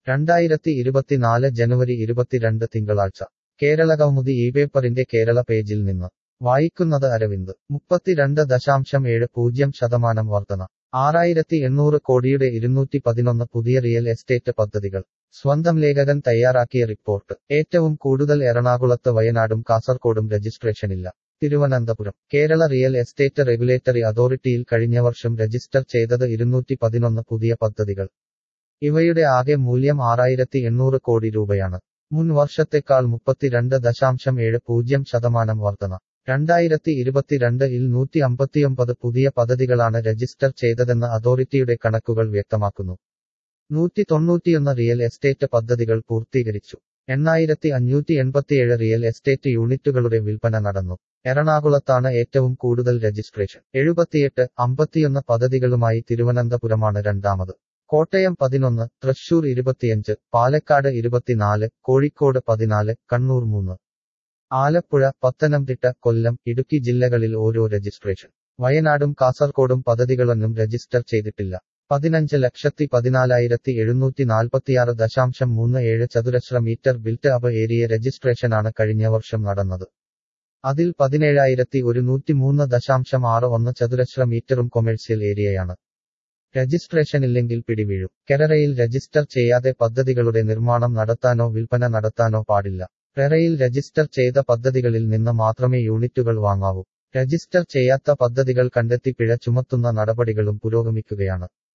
രണ്ടായിരത്തി ഇരുപത്തിനാല് ജനുവരി ഇരുപത്തിരണ്ട് തിങ്കളാഴ്ച കേരള കൗമുദി ഈ പേപ്പറിന്റെ കേരള പേജിൽ നിന്ന് വായിക്കുന്നത് അരവിന്ദ് മുപ്പത്തിരണ്ട് ദശാംശം ഏഴ് പൂജ്യം ശതമാനം വർധന ആറായിരത്തി എണ്ണൂറ് കോടിയുടെ ഇരുന്നൂറ്റി പതിനൊന്ന് പുതിയ റിയൽ എസ്റ്റേറ്റ് പദ്ധതികൾ സ്വന്തം ലേഖകൻ തയ്യാറാക്കിയ റിപ്പോർട്ട് ഏറ്റവും കൂടുതൽ എറണാകുളത്ത് വയനാടും കാസർകോടും രജിസ്ട്രേഷനില്ല Thiruvananthapuram Kerala real estate regulatory അതോറിറ്റിയിൽ കഴിഞ്ഞ വർഷം രജിസ്റ്റർ ചെയ്തത് ഇരുന്നൂറ്റി പതിനൊന്ന് പുതിയ പദ്ധതികൾ ഇവയുടെ ആകെ മൂല്യം ആറായിരത്തി എണ്ണൂറ് കോടി രൂപയാണ് മുൻ വർഷത്തെക്കാൾ മുപ്പത്തിരണ്ട് ദശാംശം ഏഴ് പൂജ്യം ശതമാനം വർധന രണ്ടായിരത്തി ഇരുപത്തിരണ്ട് ഇൽ നൂറ്റി അമ്പത്തിയൊമ്പത് പുതിയ പദ്ധതികളാണ് രജിസ്റ്റർ ചെയ്തതെന്ന് അതോറിറ്റിയുടെ കണക്കുകൾ വ്യക്തമാക്കുന്നു നൂറ്റി തൊണ്ണൂറ്റിയൊന്ന് റിയൽ എസ്റ്റേറ്റ് പദ്ധതികൾ പൂർത്തീകരിച്ചു എണ്ണായിരത്തി അഞ്ഞൂറ്റി എൺപത്തിയേഴ് റിയൽ എസ്റ്റേറ്റ് യൂണിറ്റുകളുടെ വിൽപ്പന നടന്നു എറണാകുളത്താണ് ഏറ്റവും കൂടുതൽ രജിസ്ട്രേഷൻ എഴുപത്തിയെട്ട് അമ്പത്തിയൊന്ന് പദ്ധതികളുമായി തിരുവനന്തപുരമാണ് രണ്ടാമത് കോട്ടയം പതിനൊന്ന് തൃശൂർ ഇരുപത്തിയഞ്ച് പാലക്കാട് ഇരുപത്തിനാല് കോഴിക്കോട് പതിനാല് കണ്ണൂർ മൂന്ന് ആലപ്പുഴ പത്തനംതിട്ട കൊല്ലം ഇടുക്കി ജില്ലകളിൽ ഓരോ രജിസ്ട്രേഷൻ വയനാടും കാസർകോടും പദ്ധതികളൊന്നും രജിസ്റ്റർ ചെയ്തിട്ടില്ല പതിനഞ്ച് ലക്ഷത്തി പതിനാലായിരത്തി എഴുന്നൂറ്റി നാൽപ്പത്തിയാറ് ദശാംശം മൂന്ന് ഏഴ് ചതുരശ്ര മീറ്റർ ബിൽറ്റ് അപ്പ് ഏരിയ രജിസ്ട്രേഷനാണ് കഴിഞ്ഞ വർഷം നടന്നത് അതിൽ പതിനേഴായിരത്തി ഒരുന്നൂറ്റി മൂന്ന് ദശാംശം ആറ് ഒന്ന് ചതുരശ്ര മീറ്ററും കൊമേഴ്സ്യൽ ഏരിയയാണ് രജിസ്ട്രേഷനില്ലെങ്കിൽ പിടിവീഴും കെരറയിൽ രജിസ്റ്റർ ചെയ്യാതെ പദ്ധതികളുടെ നിർമ്മാണം നടത്താനോ വിൽപ്പന നടത്താനോ പാടില്ല റെറയിൽ രജിസ്റ്റർ ചെയ്ത പദ്ധതികളിൽ നിന്ന് മാത്രമേ യൂണിറ്റുകൾ വാങ്ങാവൂ രജിസ്റ്റർ ചെയ്യാത്ത പദ്ധതികൾ കണ്ടെത്തി പിഴ ചുമത്തുന്ന നടപടികളും പുരോഗമിക്കുകയാണ്